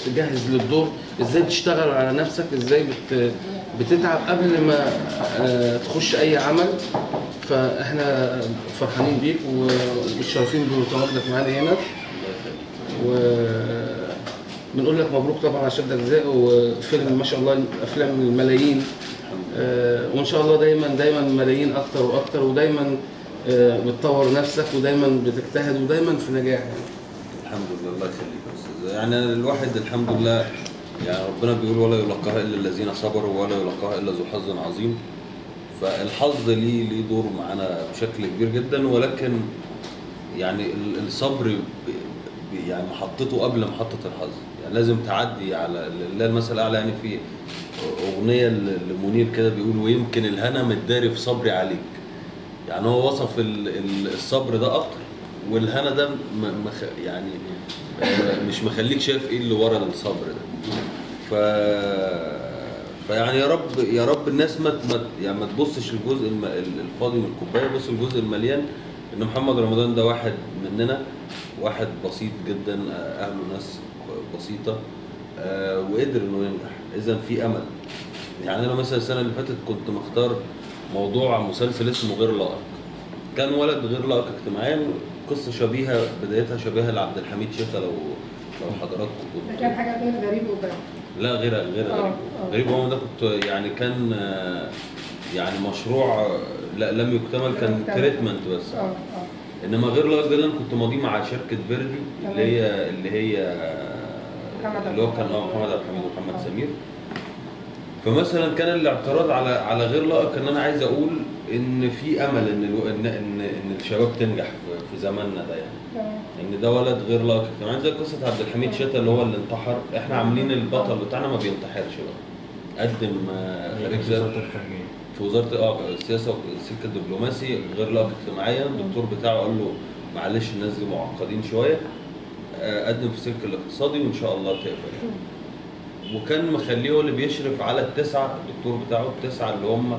تجهز للدور ازاي بتشتغل على نفسك ازاي بت بتتعب قبل ما آه، تخش اي عمل فاحنا فرحانين بيك ومتشرفين بتواجدك معانا هنا وبنقول لك مبروك طبعا على شد اجزاء وفيلم ما شاء الله افلام الملايين آه، وان شاء الله دايما دايما ملايين اكتر واكتر ودايما آه، بتطور نفسك ودايما بتجتهد ودايما في نجاح يعني. الحمد لله الله يخليك يا استاذ يعني الواحد الحمد لله يعني ربنا بيقول ولا يلقاها الا الذين صبروا ولا يلقاها الا ذو حظ عظيم فالحظ ليه ليه دور معانا بشكل كبير جدا ولكن يعني ال- الصبر ب- ب- يعني محطته قبل محطة الحظ يعني لازم تعدي على الله المثل الاعلى يعني في اغنيه ل- لمنير كده بيقول ويمكن الهنا متداري في صبري عليك يعني هو وصف ال- ال- الصبر ده اكتر والهنا ده م- مخ يعني آه، مش مخليك شايف ايه اللي ورا الصبر ده ف فيعني يا رب يا رب الناس ما ت- ما ت- يعني ما تبصش الجزء الم- الفاضي من الكوبايه بص الجزء المليان ان محمد رمضان ده واحد مننا واحد بسيط جدا آه، اهله ناس بسيطه آه، وقدر انه ينجح اذا في امل يعني انا مثلا السنه اللي فاتت كنت مختار موضوع مسلسل اسمه غير لائق كان ولد غير لائق اجتماعيا قصه شبيهه بدايتها شبيهه لعبد الحميد شتا لو لو حضراتكم ده كنتوا كان حاجه غير غريب وغريب لا غير غير آه، غريب آه. غريب هو ده كنت يعني كان آه، يعني مشروع آه، لا لم يكتمل لم كان يكتمل. تريتمنت بس اه اه انما غير لائق ده اللي انا كنت ماضيه مع شركه فيردي تمام. اللي هي اللي هي محمد اللي هو عبد كان اه الحميد. محمد عبد الحميد ومحمد آه. سمير فمثلا كان الاعتراض على على غير لائق ان انا عايز اقول ان في امل ان الو... ان ان ان الشباب تنجح في, في زماننا ده يعني تمام ان ده ولد غير لائق اجتماعيا زي قصه عبد الحميد شتا اللي هو اللي انتحر احنا عاملين البطل بتاعنا ما بينتحرش بقى قدم آه، خريج زي في وزاره اه السياسه والسلك الدبلوماسي غير لائق اجتماعيا الدكتور بتاعه قال له معلش الناس دي معقدين شويه آه، قدم في السلك الاقتصادي وان شاء الله تقبل يعني. وكان مخليه هو اللي بيشرف على التسعه الدكتور بتاعه التسعه اللي هم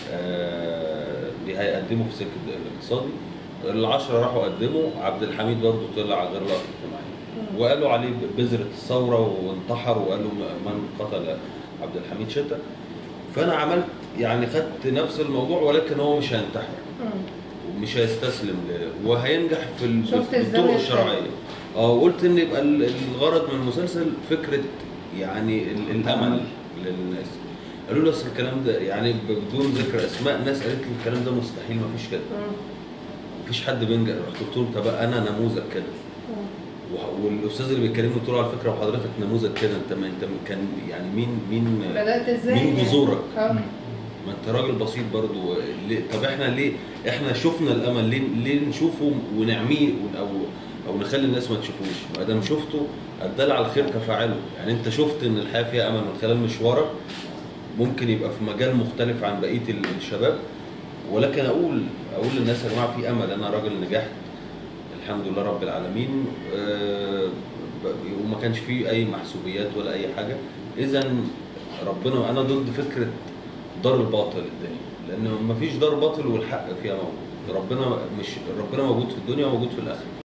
آه، اللي هيقدموا في السلك الاقتصادي العشرة راحوا قدموا عبد الحميد برضه طلع غير لائق اجتماعيا وقالوا عليه بذرة الثورة وانتحر وقالوا من قتل عبد الحميد شتا فأنا عملت يعني خدت نفس الموضوع ولكن هو مش هينتحر مم. ومش هيستسلم ل... وهينجح في ال- شفت بالطرق الزاوية الشرعيه اه وقلت ان يبقى ال- الغرض من المسلسل فكره يعني ال- الامل للناس قالوا لي اصل الكلام ده يعني بدون ذكر اسماء ناس قالت لي الكلام ده مستحيل ما فيش كده مم. مفيش حد بينجح رحت قلت لهم طب انا نموذج كده مم. وه- والاستاذ اللي بيكلمني قلت له على فكره وحضرتك نموذج كده انت ما انت كان يعني مين مين بدات ازاي مين يعني؟ جذورك؟ اه ما انت راجل بسيط برضو ليه طب احنا ليه احنا شفنا الامل ليه ليه نشوفه ونعميه ون- او او نخلي الناس ما تشوفوش ما دام شفته الدال على الخير كفاعله يعني انت شفت ان الحياه فيها امل من خلال مشوارك ممكن يبقى في مجال مختلف عن بقيه ال- الشباب ولكن اقول اقول للناس يا جماعه في امل انا راجل نجحت الحمد لله رب العالمين آه، ب- وما كانش فيه اي محسوبيات ولا اي حاجه اذا ربنا انا ضد فكره دار الباطل الدنيا لان مفيش دار باطل والحق فيها موجود ربنا مش ربنا موجود في الدنيا وموجود في الاخره